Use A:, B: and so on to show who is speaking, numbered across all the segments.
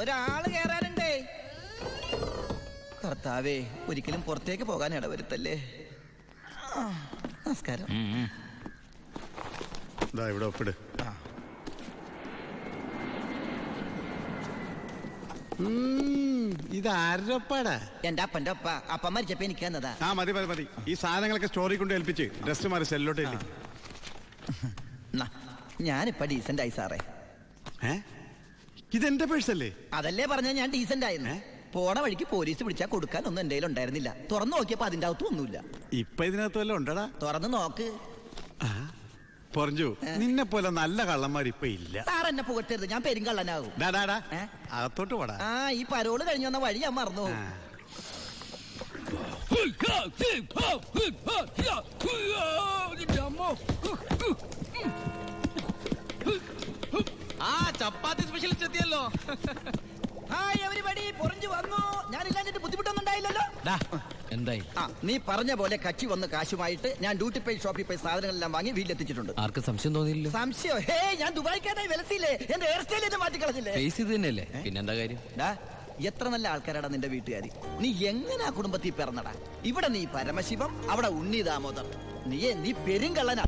A: ഒരാള് കേറാനുണ്ടേ കർത്താവേ ഒരിക്കലും പുറത്തേക്ക് പോകാൻ ഇടവരുത്തല്ലേ ആ, നമസ്കാരം
B: ഇതാ ഇവിടെ ഒപ്പിട്
C: ഇത് ആരൊപ്പാടാ
A: എന്റെ അപ്പന്റെ അപ്പ അപ്പ മരിച്ചപ്പോ എനിക്ക് തന്നതാ
B: ആ മതി മതി മതി ഈ സാധനങ്ങളൊക്കെ സ്റ്റോറി കൊണ്ട് ഏൽപ്പിച്ച് ഡ്രസ് മാറി സെല്ലോട്ട് ഇല്ലേ
A: ന്നാ, ഞാനിപ്പ ഡീസന്റ് ആയി സാറേ
B: ഏ ഇതെന്റെ പേഴ്സല്ലേ
A: അതല്ലേ പറഞ്ഞ ഞാൻ ഡീസന്റ് ആയിരുന്നു പോണ വഴിക്ക് പോലീസ് പിടിച്ചാൽ കൊടുക്കാൻ ഒന്നും എന്റെ ഉണ്ടായിരുന്നില്ല തുറന്നു നോക്കിയപ്പോ അതിന്റെ അകത്തും ഒന്നുമില്ല
B: ഇപ്പൊ ഇതിനകത്ത് വല്ലതും ഉണ്ടടാ
A: തുറന്നു നോക്ക്
B: പറഞ്ഞു നിന്നെ പോലെ നല്ല കള്ളന്മാർ ഇപ്പൊ ഇല്ല
A: സാർ എന്നെ പുകട്ടരുത് ഞാൻ പെരുങ്കള്ളനാകും
B: ഡാ, ഡാ, ഡാ. അകത്തോട്ട് പോടാ
A: ആ ഈ പരോള് കഴിഞ്ഞു വന്ന വഴി ഞാൻ മറന്നു പോകും.
D: ആ ചപ്പാത്തി സ്പെഷ്യലിസ്റ്റ് എത്തിയല്ലോ
A: ഹായ് എവരിബഡി പൊറിഞ്ഞു വന്നു ഞാനില്ലാഞ്ഞിട്ട് ബുദ്ധിമുട്ടൊന്നും ഉണ്ടായില്ലല്ലോ
D: എന്തായി
A: ആ നീ പറഞ്ഞ പോലെ കച്ചി വന്ന് കാശുമായിട്ട് ഞാൻ ഡ്യൂട്ടി പേ ഷോപ്പിൽ പോയി സാധനങ്ങളെല്ലാം വാങ്ങി വീട്ടിലെത്തിച്ചിട്ടുണ്ട്
D: ആർക്കും സംശയം തോന്നിയില്ലല്ലോ
A: സംശയം ഹേ ഞാൻ ദുബായിക്കാനായി വിലസിയില്ലേ എന്റെ ഹെയർ സ്റ്റൈൽ എന്നെ മാറ്റിക്കളഞ്ഞില്ലേ
D: ഫേസ് ഇത് തന്നെയല്ലേ പിന്നെന്താ കാര്യം
A: ഡാ, എത്ര നല്ല ആൾക്കാരാടാ നിന്റെ വീട്ടുകാരി നീ എങ്ങനെ ആ കുടുംബത്തിൽ പിറന്നടാ ഇവിടെ നീ പരമശിവം അവിടെ ഉണ്ണി ദാമോദർ നീയെ നീ പെരുങ്കള്ളനാ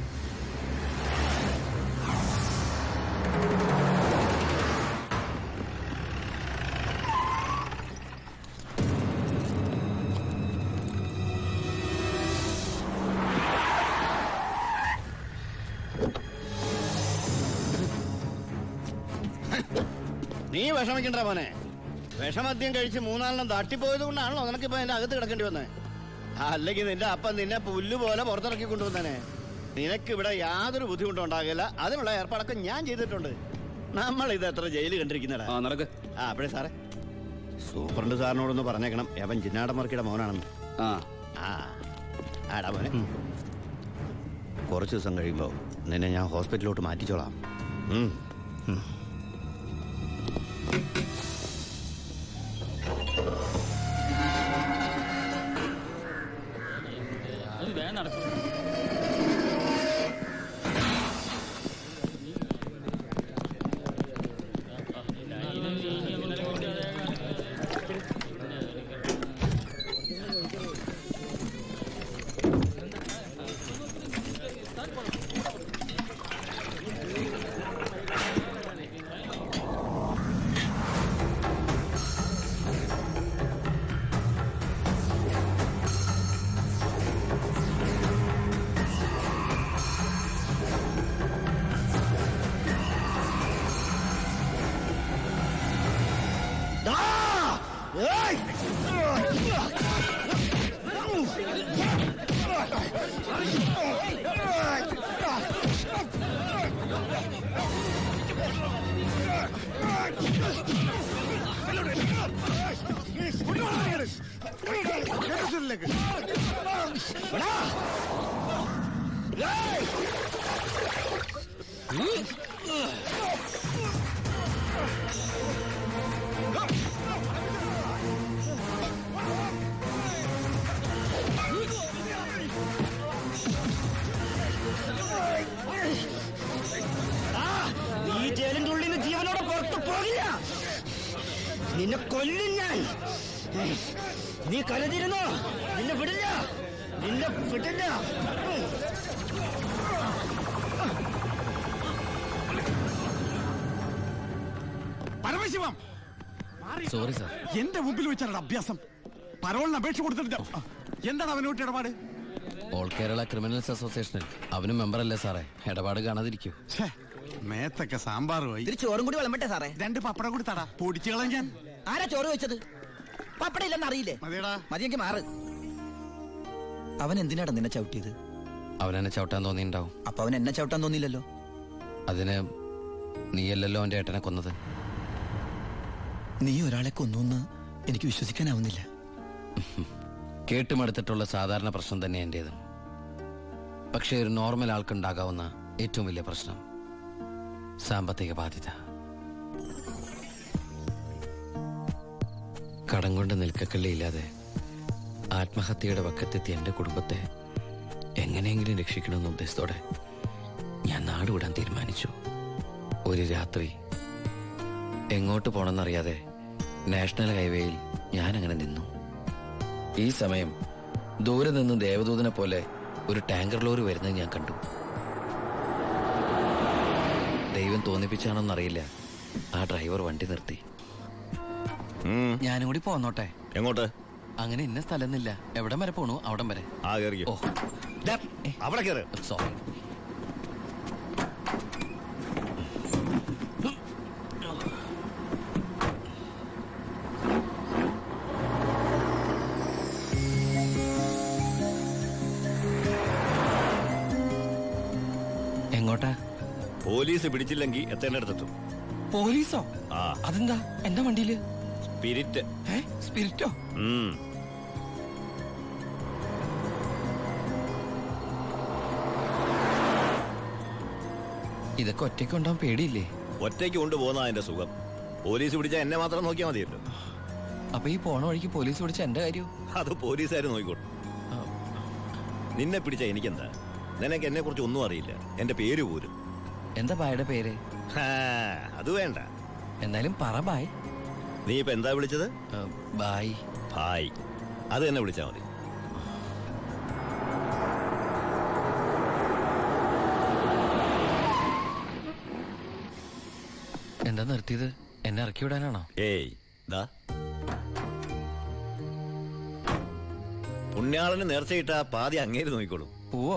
E: നീ വിഷമിക്കണ്ട മോനെ വിഷമദ്യം കഴിച്ച് മൂന്നാലെണ്ണം തട്ടിപ്പോയത് കൊണ്ടാണല്ലോ നിനക്കിപ്പോ എന്റെ അകത്ത് കിടക്കേണ്ടി വന്നേ അല്ലെങ്കിൽ നിന്റെ അപ്പൻ നിന്നെ പുല്ല് പോലെ പുറത്തിറക്കി കൊണ്ടുവന്നേനെ നിനക്ക് ഇവിടെ യാതൊരു ബുദ്ധിമുട്ടും ഉണ്ടാകില്ല അതിനുള്ള ഏർപ്പാടൊക്കെ ഞാൻ ചെയ്തിട്ടുണ്ട് നമ്മൾ ഇത് എത്ര ജയില് കണ്ടിരിക്കുന്നടാ
F: ആ നടക്ക്
E: ആ അപ്പഴേ സാറേ സൂപ്രണ്ട് സാറിനോടൊന്ന് പറഞ്ഞേക്കണം അവൻ ചിന്നാടമർക്കിയുടെ മോനാണെന്ന്
F: ആ
E: ആ ആടാ മോനെ കുറച്ച് ദിവസം കഴിയുമ്പോ നിന്നെ ഞാൻ ഹോസ്പിറ്റലിലോട്ട് മാറ്റിച്ചോളാം ഉം. ഉം.
G: ഈ ജയിലിന്റെ ഉള്ളിൽ നിന്ന് ജീവനോടെ പുറത്തു പോകില്ല നിന്നെ കൊല്ലും ഞാൻ നീ കരുതിരുന്നോ നിന്നെ വിടില്ല നിന്നെ വിടില്ല
B: പരമശിവം
D: സോറി സാർ
B: എന്റെ മുമ്പിൽ വെച്ചാണ് അഭ്യാസം പരോളിന് അപേക്ഷ കൊടുത്തിട്ട് എന്താണ് അവനോട്ട് ഇടപാട്
D: ഓൾ കേരള ക്രിമിനൽസ് അസോസിയേഷനിൽ അവനും മെമ്പറല്ലേ സാറേ ഇടപാട് കാണാതിരിക്കൂ
B: ഛേ, മേത്തൊക്കെ സാമ്പാർ പോയി
A: ഇതിൽ ചോറും കൂടി വിളമ്പട്ടെ സാറേ
B: രണ്ട് പപ്പടം കൂടി തടാ പൊടിച്ചു കളഞ്ഞാൻ
A: ആരാ ചോറ് വെച്ചത് പപ്പട ഇല്ലെന്ന് അറിയില്ലേ
B: മതിയടാ
A: മതിയെങ്കിൽ മാറ് അവൻ എന്തിനാടാ നിന്നെ ചവിട്ടിയത്
D: അവനെന്നെ ചവിട്ടാൻ തോന്നിയിട്ടുണ്ടാവും
A: അപ്പൊ അവൻ എന്നെ ചവിട്ടാൻ തോന്നിയില്ലല്ലോ
D: അതിന് നീയല്ലല്ലോ അവന്റെ ഏട്ടനെ കൊന്നത്
A: നീ ഒരാളെ കൊന്നു എനിക്ക് വിശ്വസിക്കാനാവുന്നില്ല
D: കേട്ടുമടുത്തിട്ടുള്ള സാധാരണ പ്രശ്നം തന്നെ എന്റേതും പക്ഷേ ഒരു നോർമൽ ആൾക്കുണ്ടാകാവുന്ന ഏറ്റവും വലിയ പ്രശ്നം സാമ്പത്തിക ബാധ്യത കടം കൊണ്ട് നിൽക്കക്കള്ളിയില്ലാതെ ആത്മഹത്യയുടെ വക്കത്തെത്തി എന്റെ കുടുംബത്തെ എങ്ങനെയെങ്കിലും രക്ഷിക്കണമെന്ന ഉദ്ദേശത്തോടെ ഞാൻ നാടുവിടാൻ തീരുമാനിച്ചു ഒരു രാത്രി എങ്ങോട്ട് പോണെന്നറിയാതെ നാഷണൽ ഹൈവേയിൽ ഞാൻ അങ്ങനെ നിന്നു ഈ സമയം ദൂരെ നിന്ന് ദേവദൂതനെ പോലെ ഒരു ടാങ്കർ ലോറി വരുന്നത് ഞാൻ കണ്ടു ദൈവം തോന്നിപ്പിച്ചാണോന്നറിയില്ല ആ ഡ്രൈവർ വണ്ടി നിർത്തി
C: ഉം.
D: ഞാനും കൂടി പോന്നോട്ടെ
C: എങ്ങോട്ട്
D: അങ്ങനെ ഇന്ന സ്ഥലമെന്നില്ല എവിടം വരെ പോണു അവിടം വരെ
C: ആ കയറിക്കോ
D: ഓ
E: ദാ, അവിടെ കയറ്
D: സോറി എങ്ങോട്ടാ
C: പോലീസ് പിടിച്ചില്ലെങ്കിൽ എത്തേണ്ടടുത്തെത്തും
D: പോലീസോ
C: ആ
D: അതെന്താ എന്റെ വണ്ടിയില്
C: സ്പിരിറ്റ്
D: ഏ സ്പിരിറ്റോ
C: ഉം.
D: ഇതൊക്കെ ഒറ്റയ്ക്ക് ഉണ്ടാവാൻ പേടിയില്ലേ
C: ഒറ്റയ്ക്ക് കൊണ്ടുപോകുന്ന അതിന്റെ സുഖം പോലീസ് പിടിച്ചാൽ എന്നെ മാത്രം നോക്കിയാൽ മതിയല്ലോ
D: അപ്പൊ ഈ പോണ വഴിക്ക് പോലീസ് പിടിച്ച എന്റെ കാര്യം
C: അത് പോലീസുകാർ നോക്കിക്കോട്ടെ നിന്നെ പിടിച്ച എനിക്കെന്താ നിനക്ക് എന്നെ കുറിച്ച് ഒന്നും അറിയില്ല എന്റെ പേര് പോലും
D: എന്താ ബായുടെ പേര്
C: ഹാ, അത് വേണ്ട
D: എന്നാലും പറ ബായ്
C: നീ ഇപ്പൊ എന്താ വിളിച്ചത്
D: ബായ്
C: ഹായ് അത് തന്നെ വിളിച്ചാ മതി
D: എന്താ നിർത്തിയത് എന്നെ ഇറക്കി വിടാനാണോ
C: ഏയ് ദാ പുണ്യാളന് നേർച്ചയിട്ട പാതി അങ്ങേര് നോക്കിക്കോളൂ
D: പോവോ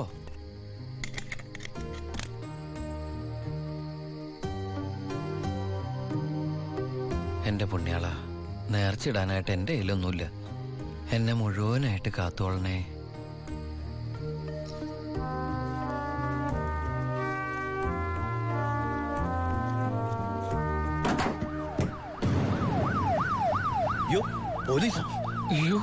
D: എന്റെ പുണ്യാള നേർച്ചിടാനായിട്ട് എന്റെ കയ്യിലൊന്നുമില്ല എന്നെ മുഴുവനായിട്ട് കാത്തോളണേ
C: യോ പോലീസ്
D: അയ്യോ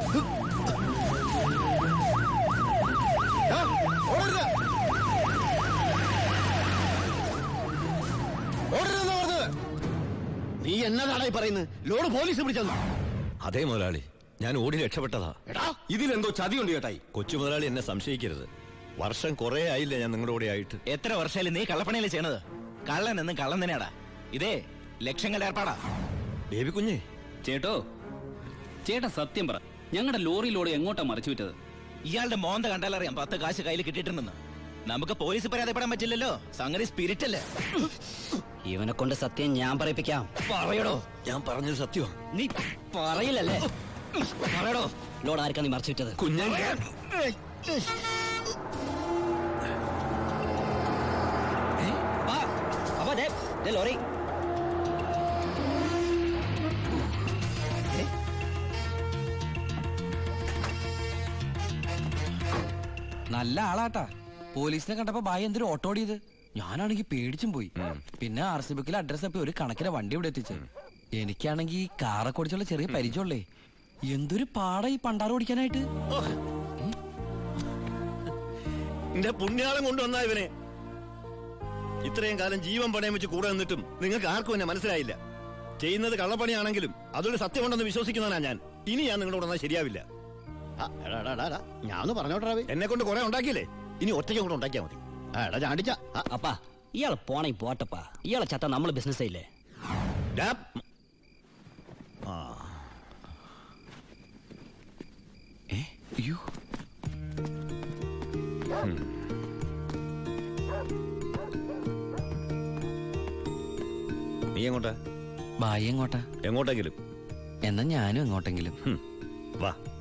E: നീ എന്നതാടാ ഈ പറയുന്നത് ലോഡ് പോലീസ് പിടിച്ചെന്നു
C: അതേ മുതലാളി ഞാൻ ഓടി രക്ഷപ്പെട്ടതാ
E: എടാ
B: ഇതിലെന്തോ ചതിയുണ്ട് ചേട്ടായി
C: കൊച്ചു മുതലാളി എന്നെ സംശയിക്കരുത് വർഷം കുറെ ആയില്ല ഞാൻ നിങ്ങളുടെ കൂടെ ആയിട്ട്
G: എത്ര വർഷമായാലും നീ കള്ളപ്പണിയല്ലേ ചെയ്യണത് കള്ളൻ എന്നും കള്ളൻ തന്നെയാടാ ഇതേ ലക്ഷങ്ങളുടെ ഏർപ്പാടാ
C: ബേബി കുഞ്ഞേ
F: ചേട്ടോ ചേട്ടാ സത്യം പറ ഞങ്ങളുടെ ലോറിയിലൂടെ എങ്ങോട്ടാ മറിച്ചു വിറ്റത്
G: ഇയാളുടെ മോന്ത കണ്ടാലറിയാം പത്ത് കാശ് കയ്യിൽ കിട്ടിയിട്ടുണ്ടെന്ന് നമുക്ക് പോലീസ് പരാതിപ്പെടാൻ പറ്റില്ലല്ലോ സംഗതി സ്പിരിറ്റ് അല്ലേ
H: ഇവനെ കൊണ്ട് സത്യം ഞാൻ പറയിപ്പിക്കാം
G: പറയടോ
C: ഞാൻ പറഞ്ഞത് സത്യമാ
H: നീ പറയില്ലല്ലേ
G: പറയടോ
H: ലോഡ് ആർക്കാ നീ മറച്ചു വിറ്റത്
C: കുഞ്ഞൻ
H: വാ. അപ്പൊ ദേ, ദേ ലോറി
D: നല്ല ആളാട്ടാ പോലീസിനെ കണ്ടപ്പോ ബായ് എന്തൊരു ഓട്ടോ ഓടിയത് ഞാനാണെങ്കി പേടിച്ചും പോയി പിന്നെ ആർ സി ബുക്കിൽ അഡ്രസ് അപ്പൊ ഒരു കണക്കിന് വണ്ടി ഇവിടെ എത്തിച്ച് എനിക്കാണെങ്കി കാറൊക്കെ ഓടിച്ചുള്ള ചെറിയ പരിചയമുള്ളേ എന്തൊരു പാടാ ഈ പണ്ടാറ് ഓടിക്കാനായിട്ട്
C: എന്റെ പുണ്യാളം കൊണ്ടുവന്നാ ഇവനെ ഇത്രയും കാലം ജീവൻ പണയം വെച്ച് കൂടെ നിന്നിട്ടും നിങ്ങൾക്ക് ആർക്കും എന്നെ മനസ്സിലായില്ല ചെയ്യുന്നത് കള്ളപ്പണിയാണെങ്കിലും അതൊരു സത്യമുണ്ടെന്ന് വിശ്വസിക്കുന്നവനാ ഞാൻ ഇനി ഞാൻ നിങ്ങളോട് വന്നാൽ ശരിയാവില്ല
E: ആ, എടാ, എടാ, എടാ, എടാ, ഞാനൊന്ന് പറഞ്ഞോട്ടെ റവി
C: എന്നെ കൊണ്ട് കുറെ ഉണ്ടാക്കിയില്ലേ ഇനി ഒറ്റയ്ക്ക് കൊണ്ട് ഉണ്ടാക്കിയാൽ മതി
E: ആ, എടാ ചാണ്ടിച്ച ആ,
H: അപ്പാ ഇയാള് പോണേ പോട്ടപ്പാ ഇയാളെ ചത്ത നമ്മള് ബിസിനസ് ഇല്ലേ
C: ഡാ. ആ
D: ഏ അയ്യോ
C: നീ എങ്ങോട്ടാ
D: ബായി എങ്ങോട്ടാ
C: എങ്ങോട്ടെങ്കിലും
D: എന്നാ ഞാനും എങ്ങോട്ടെങ്കിലും
C: ഹും, വാ